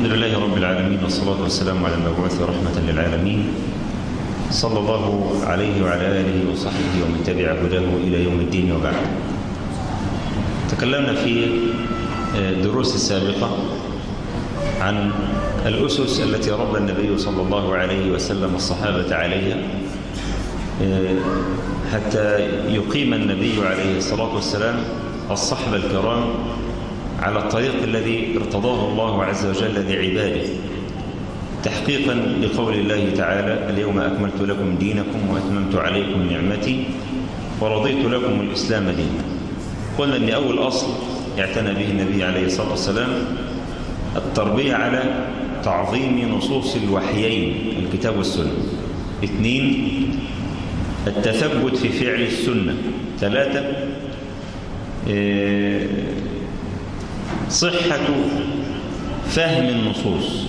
الحمد لله رب العالمين والصلاة والسلام على المبعوث رحمة للعالمين صلى الله عليه وعلى آله وصحبه ومن تبع هداه إلى يوم الدين وبعد تكلمنا في الدروس السابقة عن الأسس التي ربى النبي صلى الله عليه وسلم الصحابة عليها حتى يقيم النبي عليه الصلاة والسلام الصحب الكرام على الطريق الذي ارتضاه الله عز وجل لعباده تحقيقا لقول الله تعالى اليوم أكملت لكم دينكم وأتممت عليكم نعمتي ورضيت لكم الإسلام دينا قلنا أن أول أصل اعتنى به النبي عليه الصلاة والسلام التربية على تعظيم نصوص الوحيين الكتاب والسنة اثنين التثبت في فعل السنة ثلاثة صحة فهم النصوص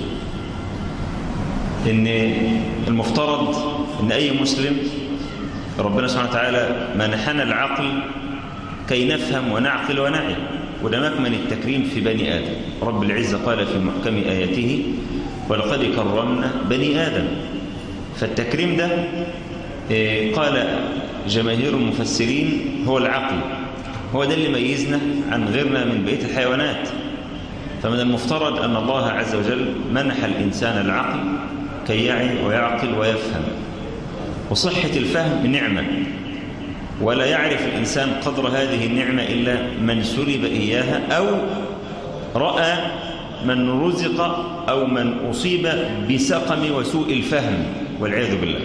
ان المفترض ان اي مسلم ربنا سبحانه وتعالى منحنا العقل كي نفهم ونعقل ونعي وده مكمن التكريم في بني آدم رب العزة قال في محكم آياته ولقد كرمنا بني آدم فالتكريم ده قال جماهير المفسرين هو العقل هو ده اللي ميزنا عن غيرنا من بقية الحيوانات فمن المفترض أن الله عز وجل منح الإنسان العقل كي يعي ويعقل ويفهم وصحة الفهم نعمة ولا يعرف الإنسان قدر هذه النعمة إلا من سلب إياها أو رأى من رزق أو من أصيب بسقم وسوء الفهم والعياذ بالله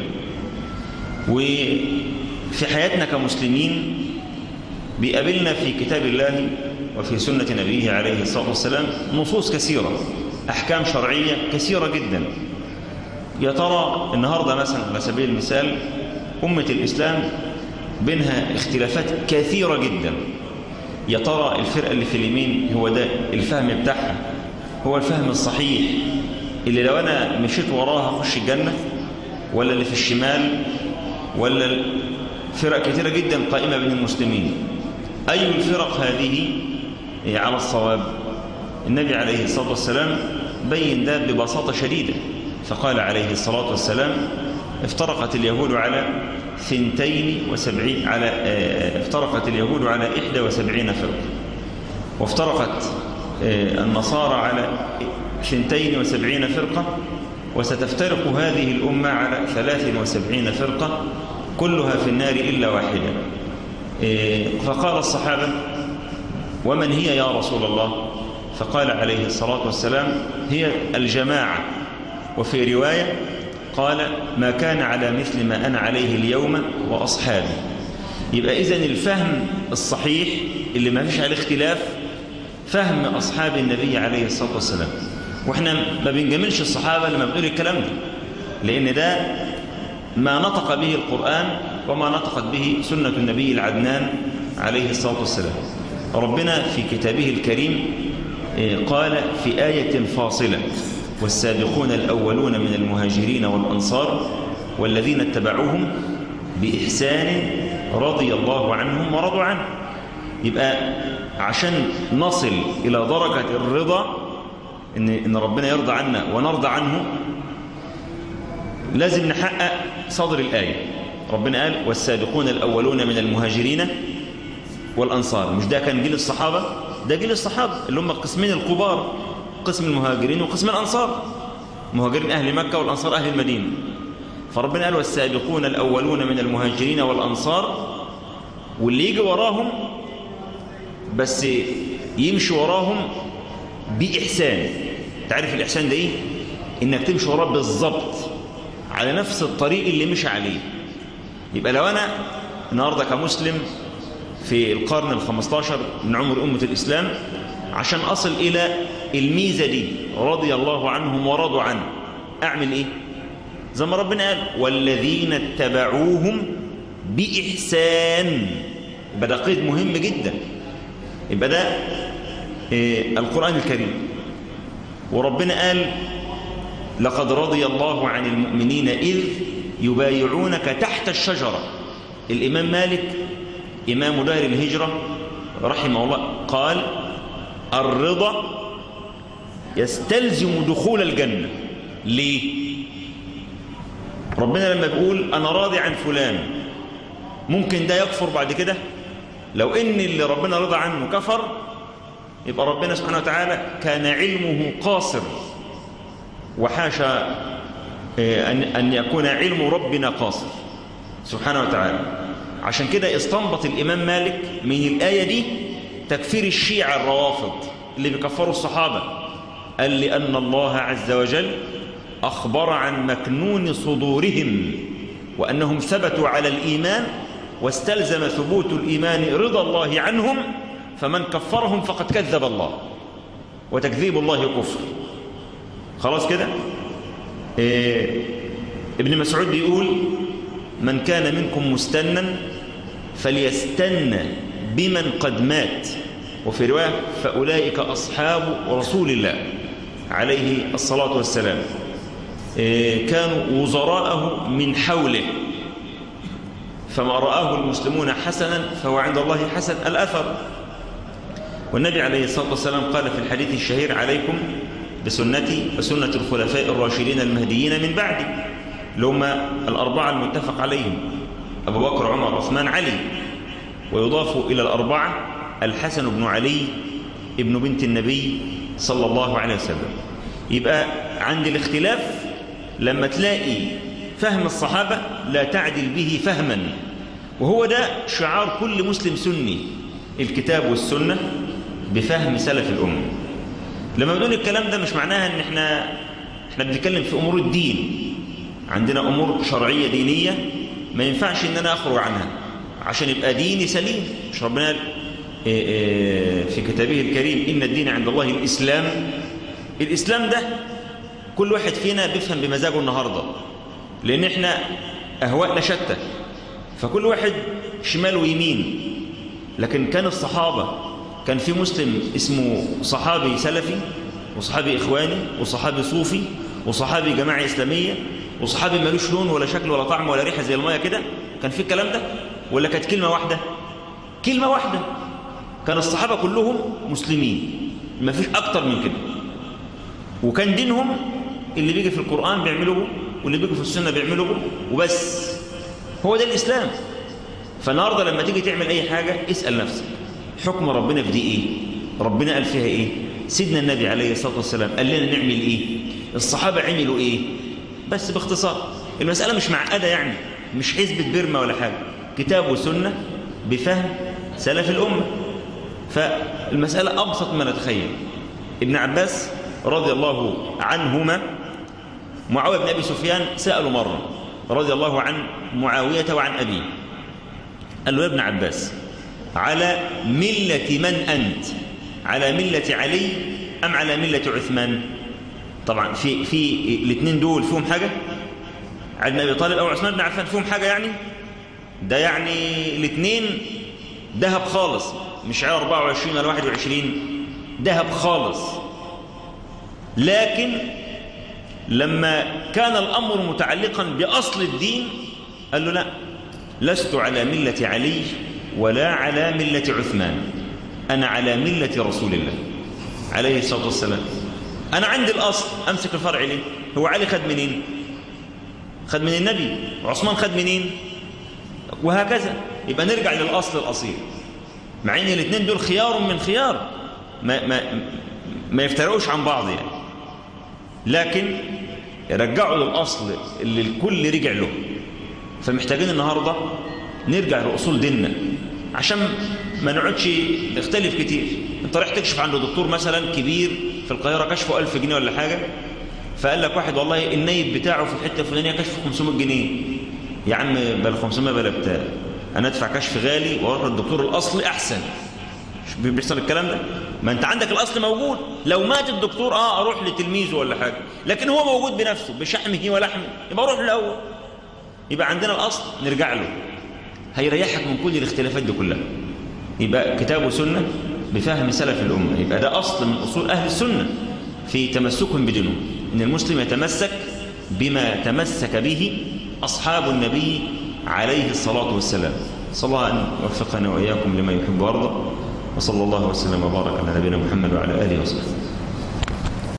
وفي حياتنا كمسلمين بيقابلنا في كتاب الله وفي سنة نبيه عليه الصلاة والسلام نصوص كثيرة أحكام شرعية كثيرة جدا يا ترى النهاردة مثلا على سبيل المثال أمة الإسلام بينها اختلافات كثيرة جدا يا ترى الفرقة اللي في اليمين هو ده الفهم بتاعها هو الفهم الصحيح اللي لو أنا مشيت وراها أخش الجنة ولا اللي في الشمال ولا فرق كثيرة جدا قائمة بين المسلمين أي الفرق هذه على الصواب النبي عليه الصلاة والسلام بين ده ببساطة شديدة فقال عليه الصلاة والسلام افترقت اليهود على ثنتين وسبعين على اه افترقت اليهود على إحدى وسبعين فرقة وافترقت اه النصارى على ثنتين وسبعين فرقة وستفترق هذه الأمة على ثلاث وسبعين فرقة كلها في النار إلا واحدة فقال الصحابة ومن هي يا رسول الله فقال عليه الصلاة والسلام هي الجماعة وفي رواية قال ما كان على مثل ما أنا عليه اليوم وأصحابي يبقى إذن الفهم الصحيح اللي ما فيش عليه اختلاف فهم أصحاب النبي عليه الصلاة والسلام وإحنا ما بنجملش الصحابة لما بنقول الكلام ده لأن ده ما نطق به القرآن وما نطقت به سنة النبي العدنان عليه الصلاة والسلام ربنا في كتابه الكريم قال في آية فاصلة والسابقون الأولون من المهاجرين والأنصار والذين اتبعوهم بإحسان رضي الله عنهم ورضوا عنه يبقى عشان نصل إلى درجة الرضا إن, إن ربنا يرضى عنا ونرضى عنه لازم نحقق صدر الآية ربنا قال والسابقون الأولون من المهاجرين والأنصار مش ده كان جيل الصحابة ده جيل الصحابة اللي هم القسمين الكبار قسم المهاجرين وقسم الأنصار مهاجرين أهل مكة والأنصار أهل المدينة فربنا قال والسابقون الأولون من المهاجرين والأنصار واللي يجي وراهم بس يمشي وراهم بإحسان تعرف الإحسان ده إيه؟ إنك تمشي وراه بالظبط على نفس الطريق اللي مشي عليه يبقى لو أنا النهاردة كمسلم في القرن الخمستاشر من عمر أمة الإسلام عشان أصل إلى الميزة دي رضي الله عنهم ورضوا عنه أعمل إيه زي ما ربنا قال والذين اتبعوهم بإحسان يبقى ده قيد مهم جدا يبقى ده إيه القرآن الكريم وربنا قال لقد رضي الله عن المؤمنين إذ يبايعونك تحت الشجرة الإمام مالك إمام دار الهجرة رحمه الله قال الرضا يستلزم دخول الجنة ليه ربنا لما بيقول أنا راضي عن فلان ممكن ده يكفر بعد كده لو إن اللي ربنا رضى عنه كفر يبقى ربنا سبحانه وتعالى كان علمه قاصر وحاشا أن يكون علم ربنا قاصر سبحانه وتعالى عشان كده استنبط الإمام مالك من الآية دي تكفير الشيعة الروافض اللي بيكفروا الصحابة قال لأن الله عز وجل أخبر عن مكنون صدورهم وأنهم ثبتوا على الإيمان واستلزم ثبوت الإيمان رضا الله عنهم فمن كفرهم فقد كذب الله وتكذيب الله كفر خلاص كده إيه ابن مسعود بيقول من كان منكم مستنا فليستن بمن قد مات وفي رواية فأولئك أصحاب رسول الله عليه الصلاة والسلام إيه كانوا وزراءه من حوله فما رآه المسلمون حسنا فهو عند الله حسن الأثر والنبي عليه الصلاة والسلام قال في الحديث الشهير عليكم بسنتي وسنة الخلفاء الراشدين المهديين من بعدي لما الأربعة المتفق عليهم أبو بكر عمر عثمان علي ويضاف إلى الأربعة الحسن بن علي ابن بنت النبي صلى الله عليه وسلم يبقى عند الاختلاف لما تلاقي فهم الصحابة لا تعدل به فهما وهو ده شعار كل مسلم سني الكتاب والسنة بفهم سلف الأمة لما بنقول الكلام ده مش معناها ان احنا احنا بنتكلم في امور الدين عندنا امور شرعيه دينيه ما ينفعش ان انا اخرج عنها عشان يبقى ديني سليم مش ربنا قال في كتابه الكريم ان الدين عند الله الاسلام الاسلام ده كل واحد فينا بيفهم بمزاجه النهارده لان احنا اهوائنا شتى فكل واحد شمال ويمين لكن كان الصحابه كان في مسلم اسمه صحابي سلفي وصحابي إخواني وصحابي صوفي وصحابي جماعة إسلامية وصحابي ملوش لون ولا شكل ولا طعم ولا ريحة زي المية كده كان في الكلام ده ولا كانت كلمة واحدة كلمة واحدة كان الصحابة كلهم مسلمين ما فيش أكتر من كده وكان دينهم اللي بيجي في القرآن بيعملوه واللي بيجي في السنة بيعملوه وبس هو ده الإسلام فالنهارده لما تيجي تعمل أي حاجة اسأل نفسك حكم ربنا في دي ايه ربنا قال فيها ايه سيدنا النبي عليه الصلاة والسلام قال لنا نعمل ايه الصحابة عملوا ايه بس باختصار المسألة مش معقدة يعني مش حزبة بيرما ولا حاجة كتاب وسنة بفهم سلف الأمة فالمسألة أبسط ما نتخيل ابن عباس رضي الله عنهما معاوية بن أبي سفيان سألوا مرة رضي الله عن معاوية وعن أبيه قال له يا ابن عباس على ملة من أنت على ملة علي أم على ملة عثمان طبعا في في الاثنين دول فيهم حاجة علي بن أبي طالب أو عثمان بن عفان فيهم حاجة يعني ده يعني الاثنين ذهب خالص مش عيار 24 ولا 21 ذهب خالص لكن لما كان الأمر متعلقا بأصل الدين قال له لا لست على ملة علي ولا على ملة عثمان أنا على ملة رسول الله عليه الصلاة والسلام أنا عندي الأصل أمسك الفرع ليه هو علي خد منين خد من النبي وعثمان خد منين وهكذا يبقى نرجع للأصل الأصيل مع ان الاثنين دول خيار من خيار ما, ما, ما يفترقوش عن بعض يعني لكن يرجعوا للأصل اللي الكل رجع له فمحتاجين النهاردة نرجع لأصول ديننا عشان ما نقعدش نختلف كتير انت رايح تكشف عند دكتور مثلا كبير في القاهرة كشفه 1000 جنيه ولا حاجة فقال لك واحد والله النايب بتاعه في الحتة الفلانية كشفه 500 جنيه يا عم بل 500 بلا بتاع انا ادفع كشف غالي واروح للدكتور الاصلي احسن بيحصل الكلام ده ما انت عندك الاصل موجود لو مات الدكتور اه اروح لتلميذه ولا حاجه لكن هو موجود بنفسه بشحمه ولحمه يبقى اروح له الاول يبقى عندنا الاصل نرجع له هيريحك من كل الاختلافات دي كلها يبقى كتاب وسنه بفهم سلف الامه يبقى ده اصل من اصول اهل السنه في تمسكهم بدينهم ان المسلم يتمسك بما تمسك به اصحاب النبي عليه الصلاة والسلام صلى الله أن يوفقنا وإياكم لما يحب ويرضى وصلى الله وسلم وبارك على نبينا محمد وعلى آله وصحبه